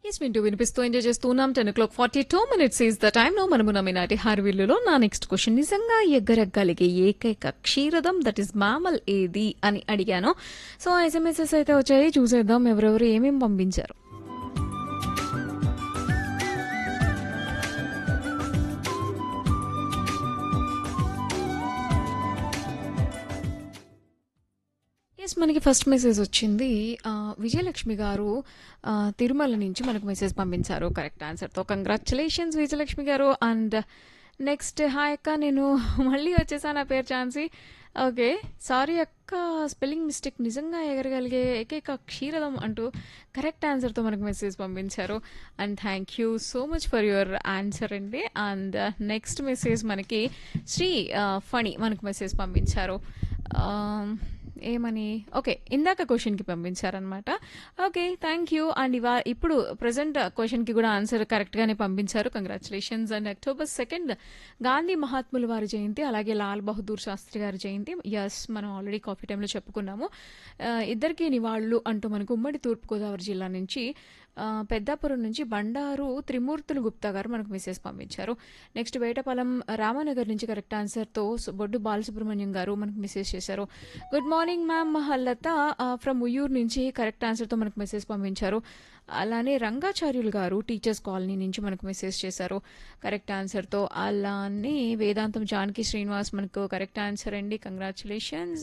yes వింటూ వినిపిస్తూ enjoy చేస్తూ ఉన్నాం ten o'clock forty two minutes is the time లో మనము నమ్మినాటి హార్విల్లులో నా నెక్స్ట్ క్వశ్చన్ నిజంగా ఎగ్గరగలిగే ఏకైక క్షీరదం దట్ ఈస్ మామల్ ఏది అని అడిగాను సో ఎస్ఎంఎస్ఎస్ అయితే వచ్చాయి చూసేద్దాం ఎవరెవరు ఏమేమి పంపించారు ఎస్ మనకి ఫస్ట్ మెసేజ్ వచ్చింది ఆ, విజయలక్ష్మి గారు ఆ, తిరుమల నుంచి మనకు మెసేజ్ పంపించారు కరెక్ట్ ఆన్సర్తో కంగ్రాచులేషన్స్ విజయలక్ష్మి గారు అండ్ నెక్స్ట్ హాయ్ అక్క నేను మళ్ళీ వచ్చేసాను నా పేరు ఛాన్సీ ఓకే సారీ అక్క స్పెల్లింగ్ మిస్టేక్ నిజంగా ఎగరగలిగే ఏకైక క్షీరదం అంటూ కరెక్ట్ ఆన్సర్తో మనకు మెసేజ్ పంపించారు and thank you so much for your answer అండి అండ్ నెక్స్ట్ మెసేజ్ మనకి శ్రీ ఆ, ఫణి మనకు మెసేజ్ పంపించారు ఆ, ఏమని ఓకే ఇందాక క్వశ్చన్కి పంపించారనమాట ఓకే థ్యాంక్ యూ అండ్ ఇవా ఇప్పుడు ప్రజెంట్ క్వశ్చన్కి కూడా ఆన్సర్ కరెక్ట్గానే పంపించారు congratulations and October second Gandhi మహాత్ముల వారి జయంతి అలాగే లాల్ బహదూర్ శాస్త్రి గారి జయంతి ఎస్ మనం ఆల్రెడీ కాఫీ టైంలో చెప్పుకున్నాము ఆ, ఇద్దరికి నివాళులు అంటూ మనకు ఉమ్మడి తూర్పుగోదావరి జిల్లా నుంచి ఆ, పెద్దాపురం నుంచి బండారు త్రిమూర్తులు గుప్తా గారు మనకు మెసేజ్ పంపించారు నెక్స్ట్ వేటపాలెం రామానగర్ నుంచి కరెక్ట్ ఆన్సర్తో బొడ్డు బాలసుబ్రహ్మణ్యం గారు మనకు మెసేజ్ చేశారు good morning ma'am Latha from Uyyuru నుంచి కరెక్ట్ ఆన్సర్తో మనకు మెసేజ్ పంపించారు అలానే రంగాచార్యులు గారు టీచర్స్ కాలనీ నుంచి మనకు మెసేజ్ చేశారు కరెక్ట్ ఆన్సర్తో అలానే వేదాంతం జానకి శ్రీనివాస్ మనకు కరెక్ట్ ఆన్సర్ అండి కంగ్రాచులేషన్స్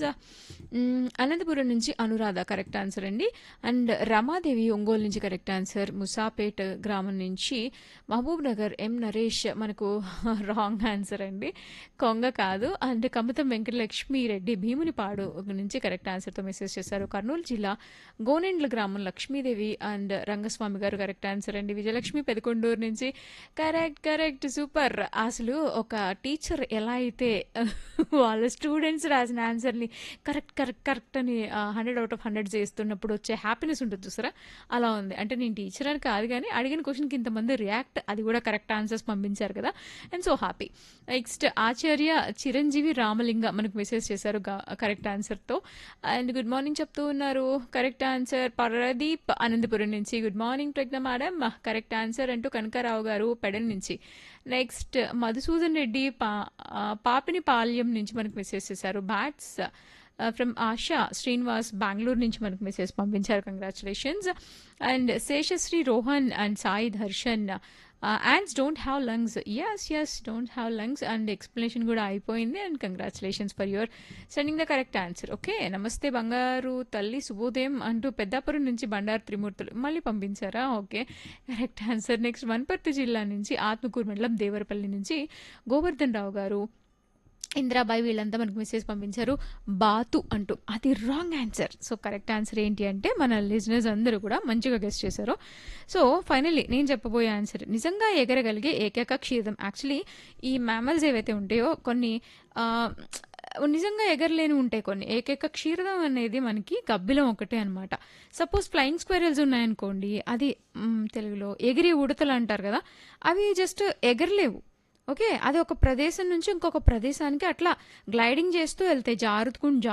అనంతపురం నుంచి అనురాధ కరెక్ట్ ఆన్సర్ అండి అండ్ రమాదేవి ఒంగోలు నుంచి కరెక్ట్ ఆన్సర్ ముసాపేట్ గ్రామం నుంచి మహబూబ్ నగర్ ఎం నరేష్ మనకు రాంగ్ ఆన్సర్ అండి కొంగ కాదు అండ్ కమతం వెంకటలక్ష్మి రెడ్డి భీమునిపాడు నుంచి కరెక్ట్ ఆన్సర్తో మెసేజ్ చేశారు కర్నూలు జిల్లా గోనెండ్ల గ్రామం లక్ష్మీదేవి అండ్ రంగస్వామి గారు కరెక్ట్ ఆన్సర్ అండి విజయలక్ష్మి పెదకొండూరు నుంచి కరెక్ట్ కరెక్ట్ సూపర్ అసలు ఒక టీచర్ ఎలా అయితే వాళ్ళ స్టూడెంట్స్ రాసిన ఆన్సర్ని కరెక్ట్ కరెక్ట్ కరెక్ట్ అని హండ్రెడ్ అవుట్ ఆఫ్ హండ్రెడ్ చేస్తున్నప్పుడు వచ్చే హ్యాపీనెస్ ఉంటుంది చూసారా అలా ఉంది అంటే నేను టీచర్ అని కాదు కానీ అడిగిన క్వశ్చన్కి ఇంతమంది రియాక్ట్ అది కూడా కరెక్ట్ ఆన్సర్స్ పంపించారు కదా and so happy next Acharya Chiranjeevi Ramalinga మనకు మెసేజ్ చేశారు కరెక్ట్ ఆన్సర్తో అండ్ గుడ్ మార్నింగ్ చెప్తూ ఉన్నారు కరెక్ట్ ఆన్సర్ పరదీప్ అనంతపురం నుంచి good morning Pragna madam correct answer అంటూ కనకారావు గారు పెడల్ నుంచి నెక్స్ట్ మధుసూదన్ రెడ్డి పా ఆ, పాపిని పాల్యం నుంచి మనకు మెసేజ్ చేశారు బ్యాట్స్ ఫ్రమ్ ఆశా శ్రీనివాస్ బెంగళూరు నుంచి మనకు మెసేజ్ పంపించారు congratulations and Seshasri Rohan and Sai Darshan ants don't have lungs yes yes don't have lungs and explanation కూడా అయిపోయింది and congratulations for your sending the correct answer okay నమస్తే బంగారు తల్లి శుభోదయం అంటూ పెద్దాపురం నుంచి బండారు త్రిమూర్తులు మళ్ళీ పంపించారా okay correct answer next Wanaparthy జిల్లా నుంచి ఆత్మకూరు మండలం దేవరపల్లి నుంచి గోవర్ధన్ రావు గారు ఇందిరాబాయి వీళ్ళంతా మనకు మెసేజ్ పంపించారు బాతు అంటూ అది wrong answer so correct answer ఏంటి అంటే మన లిజినెస్ అందరూ కూడా మంచిగా గెస్ట్ చేశారు సో ఫైనల్లీ నేను చెప్పబోయే ఆన్సర్ నిజంగా ఎగరగలిగే ఏకైక క్షీరం యాక్చువల్లీ ఈ మ్యామల్స్ ఏవైతే ఉంటాయో కొన్ని ఆ, నిజంగా ఎగరలేని ఉంటాయి కొన్ని ఏకైక క్షీరదం అనేది మనకి గబ్బిలం ఒకటే అనమాట సపోజ్ ఫ్లయింగ్ స్క్వేరల్స్ ఉన్నాయనుకోండి అది మ్, తెలుగులో ఎగిరి ఉడతలు అంటారు కదా అవి జస్ట్ ఎగరలేవు ఓకే అది ఒక ప్రదేశం నుంచి ఇంకొక ప్రదేశానికి అట్లా గ్లైడింగ్ చేస్తూ వెళ్తాయి జారుతుకుంటూ